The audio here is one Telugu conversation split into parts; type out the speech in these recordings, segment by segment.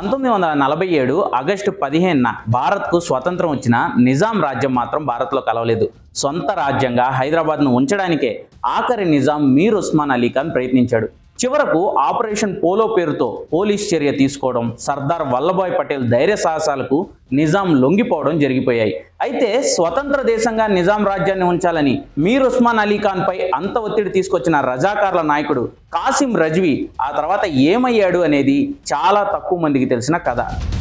పంతొమ్మిది వందల నలభై ఏడు ఆగస్టు పదిహేనున భారత్కు స్వతంత్రం వచ్చిన నిజాం రాజ్యం మాత్రం భారత్లో కలవలేదు సొంత రాజ్యంగా హైదరాబాద్ను ఉంచడానికే ఆఖరి నిజాం మీర్ ఉస్మాన్ అలీ ఖాన్ ప్రయత్నించాడు చివరకు ఆపరేషన్ పోలో పేరుతో పోలీస్ చర్య తీసుకోవడం సర్దార్ వల్లభాయ్ పటేల్ ధైర్య సాహసాలకు నిజాం లొంగిపోవడం జరిగిపోయాయి అయితే స్వతంత్ర దేశంగా నిజాం రాజ్యాన్ని ఉంచాలని మీర్ ఉస్మాన్ అలీ ఖాన్ పై అంత ఒత్తిడి తీసుకొచ్చిన రజాకార్ల నాయకుడు కాసిం రజ్వీ ఆ తర్వాత ఏమయ్యాడు అనేది చాలా తక్కువ మందికి తెలిసిన కథ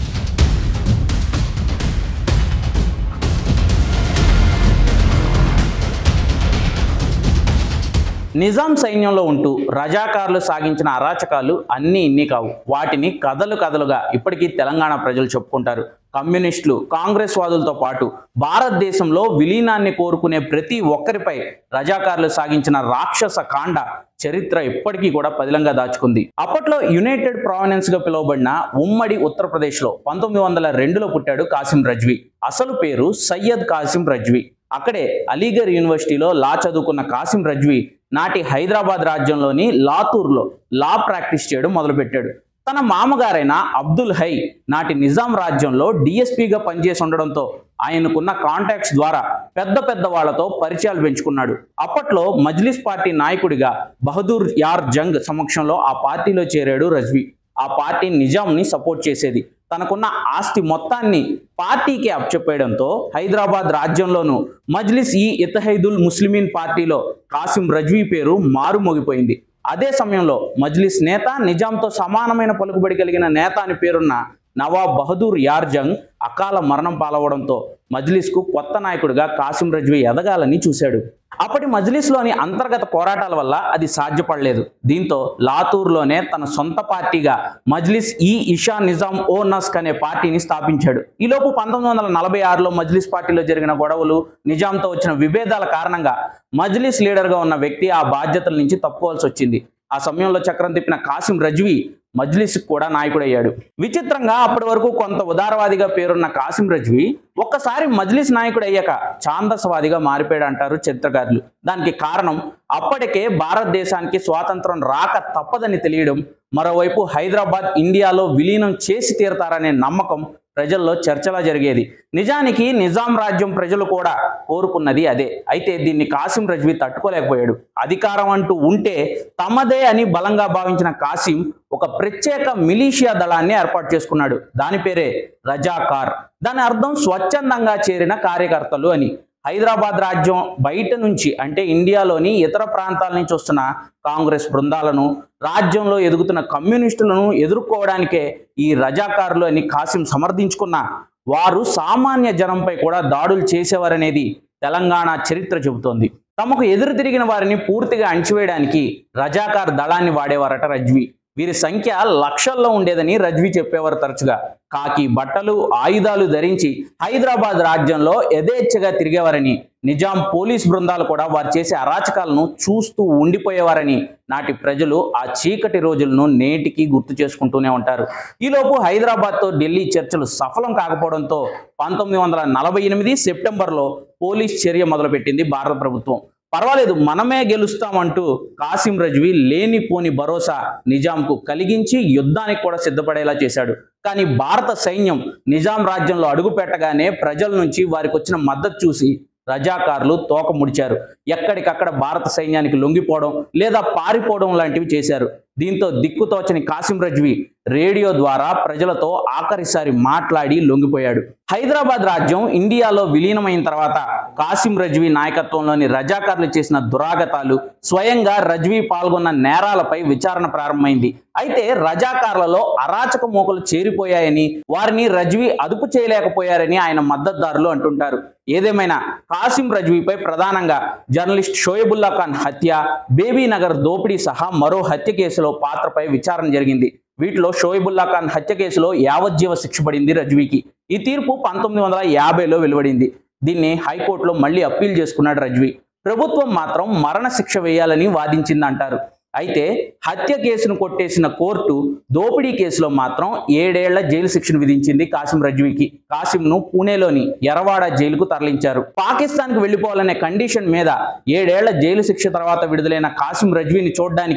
నిజాం సైన్యంలో ఉంటూ రజాకార్లు సాగించిన అరాచకాలు అన్నీ ఇన్ని కావు వాటిని కథలు కథలుగా ఇప్పటికీ తెలంగాణ ప్రజలు చెప్పుకుంటారు కమ్యూనిస్టులు కాంగ్రెస్ వాదులతో పాటు భారతదేశంలో విలీనాన్ని కోరుకునే ప్రతి ఒక్కరిపై రజాకార్లు సాగించిన రాక్షస కాండ చరిత్ర ఇప్పటికీ కూడా పదిలంగా దాచుకుంది అప్పట్లో యునైటెడ్ ప్రావినెన్స్ గా పిలువబడిన ఉమ్మడి ఉత్తరప్రదేశ్లో పంతొమ్మిది వందల రెండులో పుట్టాడు కాసిం రజ్వీ అసలు పేరు సయ్యద్ కాసిం రజ్వీ అక్కడే అలీగర్ యూనివర్సిటీలో లా చదువుకున్న కాసిం రజ్వీ నాటి హైదరాబాద్ రాజ్యంలోని లాతూర్లో లా ప్రాక్టీస్ చేయడం మొదలుపెట్టాడు తన మామగారైన అబ్దుల్ హై నాటి నిజాం రాజ్యంలో డిఎస్పీగా పనిచేసి ఉండడంతో ఆయనకున్న కాంటాక్ట్స్ ద్వారా పెద్ద పెద్ద వాళ్లతో పరిచయాలు పెంచుకున్నాడు అప్పట్లో మజ్లిస్ పార్టీ నాయకుడిగా బహదూర్ యార్ జంగ్ సమక్షంలో ఆ పార్టీలో చేరాడు రజ్వీ ఆ పార్టీ నిజాంని సపోర్ట్ చేసేది తనకున్న ఆస్తి మొత్తాన్ని పార్టీకి అప్పచెప్పేయడంతో హైదరాబాద్ రాజ్యంలోనూ మజ్లిస్ ఈ ఇతహైదుల్ ముస్లిమీన్ పార్టీలో కాసిం రజ్వీ పేరు మారుమోగిపోయింది అదే సమయంలో మజ్లిస్ నేత నిజాంతో సమానమైన పలుకుబడి కలిగిన నేత అని పేరున్న నవాబ్ బహదూర్ యార్ జంగ్ అకాల మరణం పాలవడంతో మజ్లిస్కు కొత్త నాయకుడిగా కాసిం రజ్వీ ఎదగాలని చూశాడు అప్పటి మజ్లిస్లోని అంతర్గత పోరాటాల వల్ల అది సాధ్యపడలేదు దీంతో లాతూర్లోనే తన సొంత పార్టీగా మజ్లిస్ ఈ ఇషా నిజాం ఓ నస్క్ అనే పార్టీని స్థాపించాడు ఈలోపు పంతొమ్మిది వందల నలభై ఆరులో మజ్లిస్ పార్టీలో జరిగిన గొడవలు నిజాంతో వచ్చిన విభేదాల కారణంగా మజ్లిస్ లీడర్గా ఉన్న వ్యక్తి ఆ బాధ్యతల నుంచి తప్పుకోవాల్సి వచ్చింది ఆ సమయంలో చక్రం తిప్పిన కాసిం రజ్వీ మజ్లిస్ కూడా నాయకుడయ్యాడు విచిత్రంగా అప్పటి వరకు కొంత ఉదారవాదిగా పేరున్న కాసిం రజ్వీ ఒక్కసారి మజ్లిస్ నాయకుడు అయ్యాక ఛాందసవాదిగా మారిపోయాడు అంటారు చరిత్రకారులు దానికి కారణం అప్పటికే భారతదేశానికి స్వాతంత్రం రాక తప్పదని తెలియడం మరోవైపు హైదరాబాద్ ఇండియాలో విలీనం చేసి తీరతారనే నమ్మకం ప్రజల్లో చర్చలా జరిగేది నిజానికి నిజాం రాజ్యం ప్రజలు కూడా కోరుకున్నది అదే అయితే దీన్ని కాసిం రజ్వీ తట్టుకోలేకపోయాడు అధికారం అంటూ ఉంటే తమదే అని బలంగా భావించిన కాసిం ఒక ప్రత్యేక మిలీషియా దళాన్ని ఏర్పాటు చేసుకున్నాడు దాని పేరే రజాకార్ దాని అర్థం స్వచ్ఛందంగా చేరిన కార్యకర్తలు అని హైదరాబాద్ రాజ్యం బయట నుంచి అంటే ఇండియాలోని ఇతర ప్రాంతాల నుంచి వస్తున్న కాంగ్రెస్ బృందాలను రాజ్యంలో ఎదుగుతున్న కమ్యూనిస్టులను ఎదుర్కోవడానికే ఈ రజాకారులు అని కాసిం సమర్థించుకున్న వారు సామాన్య జనంపై కూడా దాడులు చేసేవారనేది తెలంగాణ చరిత్ర చెబుతోంది తమకు ఎదురు తిరిగిన వారిని పూర్తిగా అణిచివేయడానికి రజాకార్ దళాన్ని వాడేవారట రజ్వీ వీరి సంఖ్య లక్షల్లో ఉండేదని రజ్వీ చెప్పేవారు తరచుగా కాకి బట్టలు ఆయుధాలు ధరించి హైదరాబాద్ రాజ్యంలో యథేచ్ఛగా తిరిగేవారని నిజాం పోలీస్ బృందాలు కూడా వారు చేసే అరాచకాలను చూస్తూ ఉండిపోయేవారని నాటి ప్రజలు ఆ చీకటి రోజులను నేటికి గుర్తు చేసుకుంటూనే ఉంటారు ఈలోపు హైదరాబాద్తో ఢిల్లీ చర్చలు సఫలం కాకపోవడంతో పంతొమ్మిది వందల నలభై ఎనిమిది సెప్టెంబర్లో పోలీస్ చర్య మొదలుపెట్టింది భారత ప్రభుత్వం పర్వాలేదు మనమే గెలుస్తామంటూ కాసిం రజ్వీ లేనిపోని భరోసా నిజాంకు కలిగించి యుద్ధానికి కూడా సిద్ధపడేలా చేశాడు కానీ భారత సైన్యం నిజాం రాజ్యంలో అడుగుపెట్టగానే ప్రజల నుంచి వారికి వచ్చిన మద్దతు చూసి రజాకార్లు తోక ముడిచారు ఎక్కడికక్కడ భారత సైన్యానికి లొంగిపోవడం లేదా పారిపోవడం లాంటివి చేశారు దీంతో దిక్కుతోచని కాసిం రజ్వీ రేడియో ద్వారా ప్రజలతో ఆఖరిసారి మాట్లాడి లొంగిపోయాడు హైదరాబాద్ రాజ్యం ఇండియాలో విలీనమైన తర్వాత కాసిం రజ్వీ నాయకత్వంలోని రజాకార్లు చేసిన దురాగతాలు స్వయంగా రజ్వీ పాల్గొన్న నేరాలపై విచారణ ప్రారంభమైంది అయితే రజాకార్లలో అరాచక మూకలు చేరిపోయాయని వారిని రజ్వీ అదుపు చేయలేకపోయారని ఆయన మద్దతుదారులు అంటుంటారు ఏదేమైనా కాసిం రజ్వీపై ప్రధానంగా జర్నలిస్ట్ షోయబుల్లా ఖాన్ హత్య బేబీ నగర్ దోపిడీ సహా మరో హత్య కేసులో పాత్రపై విచారణ జరిగింది వీటిలో షోయబుల్లా ఖాన్ హత్య కేసులో యావజ్జీవ శిక్ష పడింది రజ్వీకి ఈ తీర్పు పంతొమ్మిది వందల యాభైలో వెలువడింది దీన్ని హైకోర్టులో మళ్ళీ అప్పీల్ చేసుకున్నాడు రజ్వీ ప్రభుత్వం మాత్రం మరణ శిక్ష వేయాలని వాదించిందంటారు అయితే హత్య కేసును కొట్టేసిన కోర్టు దోపిడీ కేసులో మాత్రం ఏడేళ్ల జైలు శిక్షను విధించింది కాసిం రజ్వీకి కాసింను పూణేలోని ఎరవాడ జైలుకు తరలించారు పాకిస్తాన్కు వెళ్లిపోవాలనే కండిషన్ మీద ఏడేళ్ల జైలు శిక్ష తర్వాత విడుదలైన కాసిం రజ్వీని చూడడానికి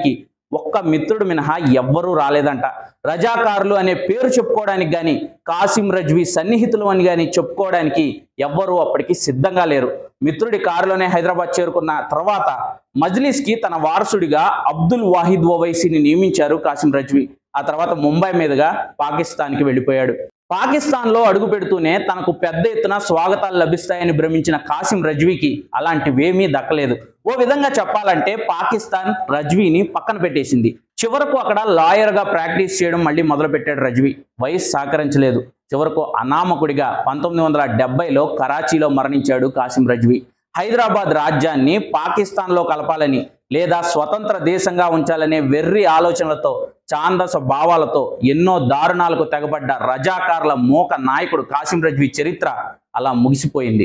ఒక్క మిత్రుడు మినహా ఎవ్వరూ రాలేదంట రజాకారులు అనే పేరు చెప్పుకోవడానికి గాని కాసిం రజ్వీ సన్నిహితులు అని గాని చెప్పుకోవడానికి ఎవ్వరూ అప్పటికి సిద్ధంగా లేరు మిత్రుడి కారులోనే హైదరాబాద్ చేరుకున్న తర్వాత మజ్లిస్కి తన వారసుడిగా అబ్దుల్ వాహిద్ ఓవైసీని నియమించారు కాసిం రజ్వీ ఆ తర్వాత ముంబై మీదుగా పాకిస్తాన్కి వెళ్ళిపోయాడు పాకిస్తాన్లో అడుగు పెడుతూనే తనకు పెద్ద ఎత్తున స్వాగతాలు లభిస్తాయని భ్రమించిన కాసిం రజ్వీకి అలాంటివేమీ దక్కలేదు ఓ విధంగా చెప్పాలంటే పాకిస్తాన్ రజ్వీని పక్కన పెట్టేసింది చివరకు అక్కడ లాయర్గా ప్రాక్టీస్ చేయడం మళ్ళీ మొదలుపెట్టాడు రజ్వీ వయసు సహకరించలేదు చివరకు అనామకుడిగా పంతొమ్మిది వందల డెబ్బైలో కరాచీలో మరణించాడు కాసిం రజ్వీ హైదరాబాద్ రాజ్యాన్ని పాకిస్తాన్లో కలపాలని లేదా స్వతంత్ర దేశంగా ఉంచాలనే వెర్రి ఆలోచనలతో ఛాందస భావాలతో ఎన్నో దారుణాలకు తెగబడ్డ రజాకార్ల మోక నాయకుడు కాసిం రజ్వీ చరిత్ర అలా ముగిసిపోయింది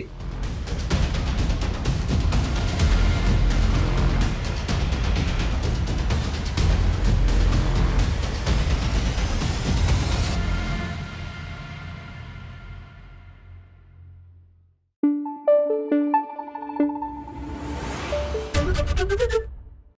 Thank you.